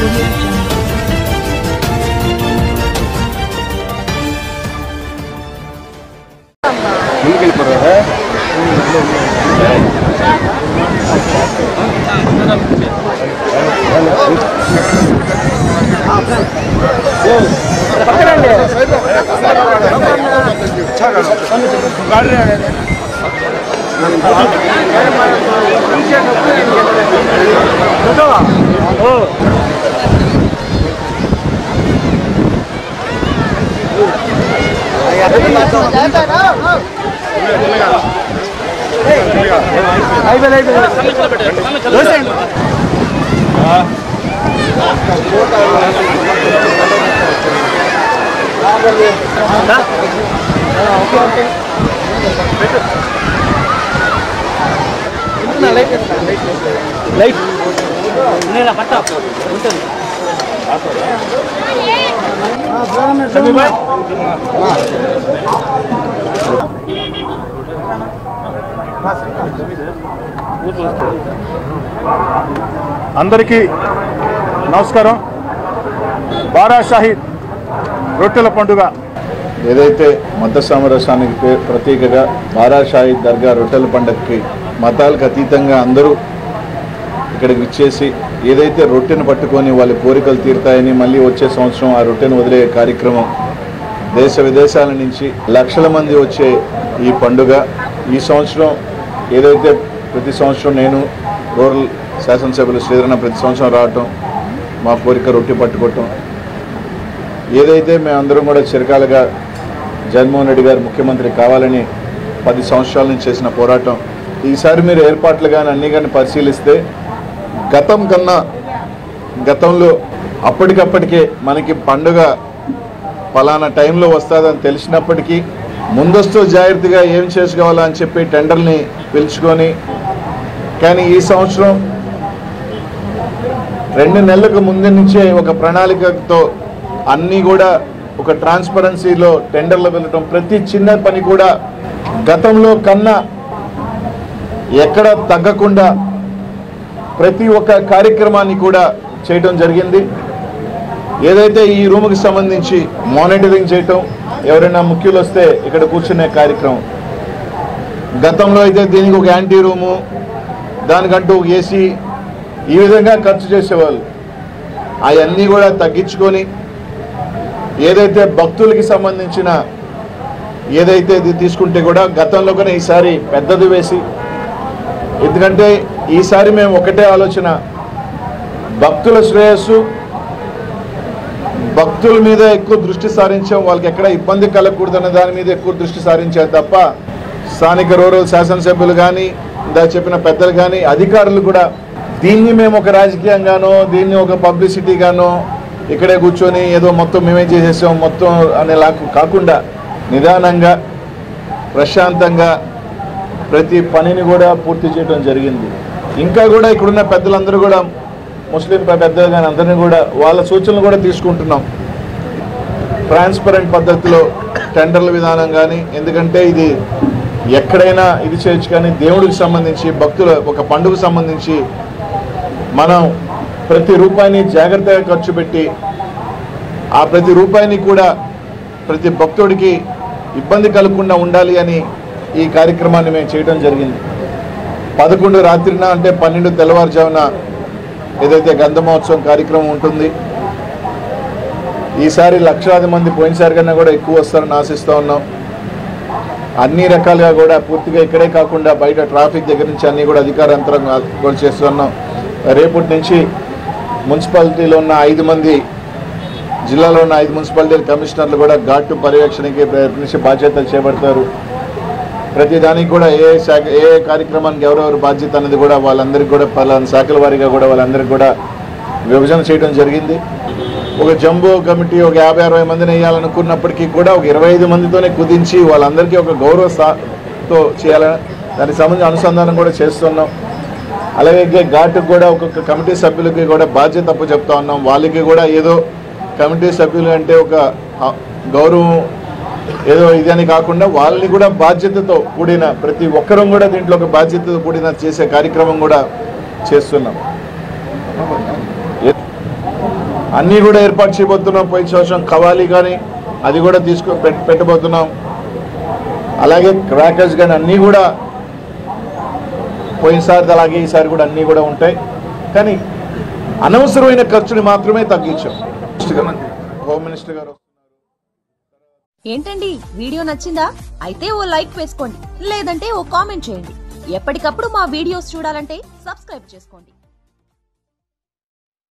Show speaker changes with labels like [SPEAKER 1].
[SPEAKER 1] audio jungle.
[SPEAKER 2] ముందుకెళ్ళిపోరా
[SPEAKER 3] అందరికీ నమస్కారం బారా షాహీద్ రొట్టెల పండుగ ఏదైతే మత సామరస్యానికి పే- ప్రతీకగా బారా షాహీద్ దర్గా రొట్టెల పండుగకి మతాలకు అతీతంగా అందరూ ఇక్కడికి విచ్చేసి ఏదైతే రొట్టెను పట్టుకొని వాళ్ళ కోరికలు తీరుతాయని మళ్ళీ వచ్చే సంవత్సరం ఆ రొట్టెను వదిలే కార్యక్రమం దేశ విదేశాల నుంచి లక్షల మంది వచ్చే ఈ పండుగ ఈ సంవత్సరం ఏదైతే ప్రతి సంవత్సరం నేను రూరల్ శాసనసభ్యులు శ్రీధరణ ప్రతి సంవత్సరం రావటం మా కోరిక రొట్టె పట్టుకోవటం ఏదైతే మేమందరం కూడా చిరకాలుగా జగన్మోహన్ రెడ్డి గారు ముఖ్యమంత్రి కావాలని పది సంవత్సరాల నుంచి చేసిన పోరాటం ఈసారి మీరు ఏర్పాట్లు కానీ అన్నీ కానీ పరిశీలిస్తే గతం కన్నా గతంలో అప్పటికప్పటికే మనకి పండుగ ఫలానా టైంలో వస్తుందని తెలిసినప్పటికీ ముందస్తు జాగ్రత్తగా ఏం చేసుకోవాలా అని చెప్పి టెండర్ని పిలుచుకొని కానీ ఈ సంవత్సరం రెండు నెలలకు ముందు నుంచే ఒక ప్రణాళికతో అన్నీ కూడా ఒక ట్రాన్స్పరెన్సీలో టెండర్లు వెళ్ళటం ప్రతి చిన్న పని కూడా గతంలో కన్నా ఎక్కడ తగ్గకుండా ప్రతి ఒక్క కార్యక్రమాన్ని కూడా చేయటం జరిగింది ఏదైతే ఈ రూమ్కి సంబంధించి మానిటరింగ్ చేయటం ఎవరైనా ముఖ్యులు వస్తే ఇక్కడ కూర్చునే కార్యక్రమం గతంలో అయితే దీనికి ఒక యాంటీ రూము దానికంటూ ఒక ఏసీ ఈ విధంగా ఖర్చు చేసేవాళ్ళు అవన్నీ కూడా తగ్గించుకొని ఏదైతే భక్తులకి సంబంధించిన ఏదైతే ఇది తీసుకుంటే కూడా గతంలో కూడా ఈసారి పెద్దది వేసి ఎందుకంటే ఈసారి మేము ఒకటే ఆలోచన భక్తుల శ్రేయస్సు భక్తుల మీద ఎక్కువ దృష్టి సారించాం వాళ్ళకి ఎక్కడ ఇబ్బంది కలగకూడదన్న దాని మీద ఎక్కువ దృష్టి సారించాం తప్ప స్థానిక రూరల్ శాసనసభ్యులు కానీ ఇందా చెప్పిన పెద్దలు కానీ అధికారులు కూడా దీన్ని మేము ఒక రాజకీయంగానో దీన్ని ఒక పబ్లిసిటీగానో ఇక్కడే కూర్చొని ఏదో మొత్తం మేమే చేసేసాం మొత్తం అనేలా కాకుండా నిదానంగా ప్రశాంతంగా ప్రతి పనిని కూడా పూర్తి చేయడం జరిగింది ఇంకా కూడా ఇక్కడున్న పెద్దలందరూ కూడా ముస్లిం పెద్దలు కానీ అందరినీ కూడా వాళ్ళ సూచనలు కూడా తీసుకుంటున్నాం ట్రాన్స్పరెంట్ పద్ధతిలో టెండర్ల విధానం కానీ ఎందుకంటే ఇది ఎక్కడైనా ఇది చేయొచ్చు కానీ దేవుడికి సంబంధించి భక్తుల ఒక పండుగకు సంబంధించి మనం ప్రతి రూపాయిని జాగ్రత్తగా ఖర్చు పెట్టి ఆ ప్రతి రూపాయిని కూడా ప్రతి భక్తుడికి ఇబ్బంది కలగకుండా ఉండాలి అని ఈ కార్యక్రమాన్ని మేము చేయడం జరిగింది పదకొండు రాత్రిన అంటే పన్నెండు తెల్లవారుజామున ఏదైతే గంధమహోత్సవం కార్యక్రమం ఉంటుంది ఈసారి లక్షలాది మంది పోయినసారి కన్నా కూడా ఎక్కువ వస్తారని ఆశిస్తూ ఉన్నాం అన్ని రకాలుగా కూడా పూర్తిగా ఇక్కడే కాకుండా బయట ట్రాఫిక్ దగ్గర నుంచి అన్ని కూడా అధికార యంత్రం కూడా చేస్తున్నాం రేపటి నుంచి మున్సిపాలిటీలో ఉన్న ఐదు మంది జిల్లాలో ఉన్న ఐదు మున్సిపాలిటీ కమిషనర్లు కూడా ఘాటు పర్యవేక్షణకి ప్రయత్నించి బాధ్యతలు చేపడతారు ప్రతి దానికి కూడా ఏ శాఖ ఏ కార్యక్రమానికి ఎవరెవరు బాధ్యత అనేది కూడా వాళ్ళందరికీ కూడా పలానా శాఖల వారీగా కూడా వాళ్ళందరికీ కూడా విభజన చేయడం జరిగింది ఒక జంబో కమిటీ ఒక యాభై అరవై మందిని వేయాలనుకున్నప్పటికీ కూడా ఒక ఇరవై ఐదు మందితోనే కుదించి వాళ్ళందరికీ ఒక గౌరవ స్థాతో చేయాలని దానికి సంబంధించి అనుసంధానం కూడా చేస్తున్నాం అలాగే ఘాటుకు కూడా ఒక్కొక్క కమిటీ సభ్యులకి కూడా బాధ్యత అప్పు చెప్తా ఉన్నాం వాళ్ళకి కూడా ఏదో కమిటీ సభ్యులు అంటే ఒక ఆ, గౌరవం ఏదో ఇది అని కాకుండా వాళ్ళని కూడా బాధ్యతతో కూడిన ప్రతి ఒక్కరం కూడా దీంట్లో ఒక బాధ్యతతో కూడిన చేసే కార్యక్రమం కూడా చేస్తున్నాం ఏ- అన్నీ కూడా ఏర్పాటు చేయబోతున్నాం పోయిన సంవత్సరం కవాలి కానీ అది కూడా తీసుకు పెట్- పెట్టబోతున్నాం అలాగే క్రాకర్స్ కానీ అన్నీ కూడా పోయినసారి అలాగే ఈసారి కూడా అన్నీ కూడా ఉంటాయి కానీ అనవసరమైన ఖర్చుని మాత్రమే తగ్గించాం హోమ్ మినిస్టర్ గారు
[SPEAKER 1] ఏంటండి వీడియో నచ్చిందా అయితే ఓ లైక్ వేసుకోండి లేదంటే ఓ కామెంట్ చేయండి ఎప్పటికప్పుడు మా వీడియోస్ చూడాలంటే సబ్స్క్రైబ్ చేసుకోండి